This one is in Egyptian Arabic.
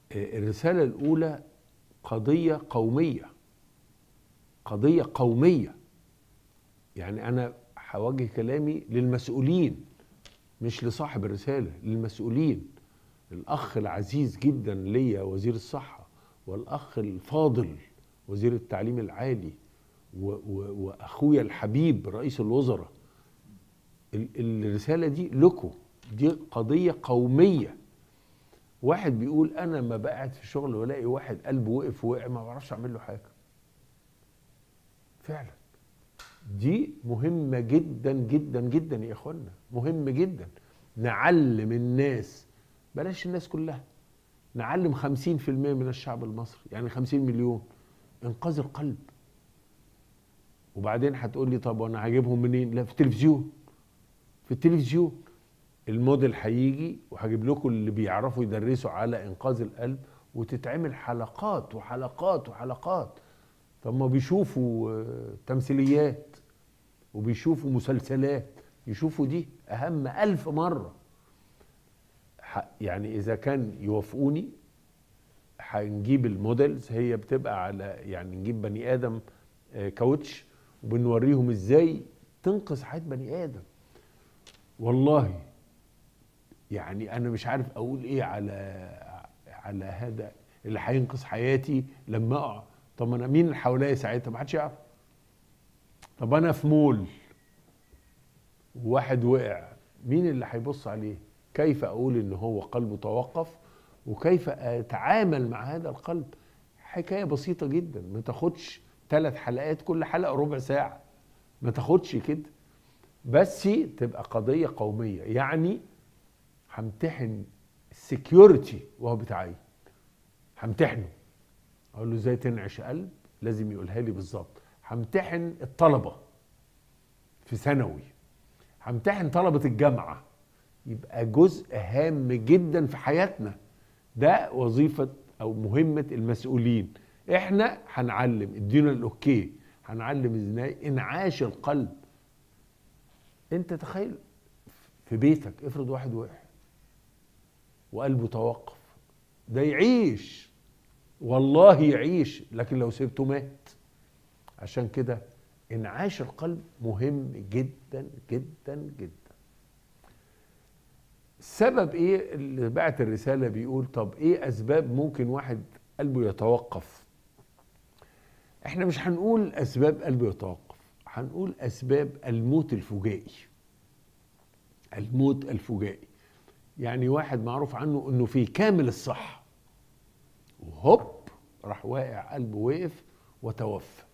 الرسالة الأولى قضية قومية قضية قومية يعني أنا هوجه كلامي للمسؤولين مش لصاحب الرسالة للمسؤولين الأخ العزيز جدا ليا وزير الصحة والأخ الفاضل وزير التعليم العالي و و وأخويا الحبيب رئيس الوزراء الرسالة دي لكم دي قضية قومية واحد بيقول انا ما بقعد في الشغل والاقي واحد قلبه وقف ووقع ما بعرفش اعمل له حاجه فعلا دي مهمه جدا جدا جدا يا اخوانا مهم جدا نعلم الناس بلاش الناس كلها نعلم خمسين في المية من الشعب المصري يعني خمسين مليون انقاذ القلب وبعدين هتقول لي طب وانا هجيبهم منين لا في التلفزيون في التلفزيون الموديل هيجي وهجيب لكم اللي بيعرفوا يدرسوا على انقاذ القلب وتتعمل حلقات وحلقات وحلقات طب ما بيشوفوا تمثيليات وبيشوفوا مسلسلات يشوفوا دي اهم الف مره يعني اذا كان يوافقوني هنجيب الموديلز هي بتبقى على يعني نجيب بني ادم كاوتش وبنوريهم ازاي تنقذ حياه بني ادم والله يعني انا مش عارف اقول ايه على على هذا اللي هينقذ حياتي لما اقع طب انا مين اللي حواليا ساعتها ما حدش يعرف طب انا في مول وواحد وقع مين اللي هيبص عليه كيف اقول ان هو قلبه توقف وكيف اتعامل مع هذا القلب حكايه بسيطه جدا ما تاخدش ثلاث حلقات كل حلقه ربع ساعه ما تاخدش كده بس تبقى قضيه قوميه يعني همتحن السكيورتي وهو بيتعين همتحنه اقول له ازاي تنعش قلب لازم يقولها لي بالظبط همتحن الطلبه في ثانوي همتحن طلبه الجامعه يبقى جزء هام جدا في حياتنا ده وظيفه او مهمه المسؤولين احنا هنعلم ادينا الاوكي هنعلم ازاي انعاش القلب انت تخيل في بيتك افرض واحد وقع وقلبه توقف ده يعيش والله يعيش لكن لو سيبته مات عشان كده انعاش القلب مهم جدا جدا جدا السبب ايه اللي بعت الرساله بيقول طب ايه اسباب ممكن واحد قلبه يتوقف احنا مش هنقول اسباب قلبه يتوقف هنقول اسباب الموت الفجائي الموت الفجائي يعني واحد معروف عنه انه في كامل الصحه وهوب راح واقع قلبه وقف وتوفى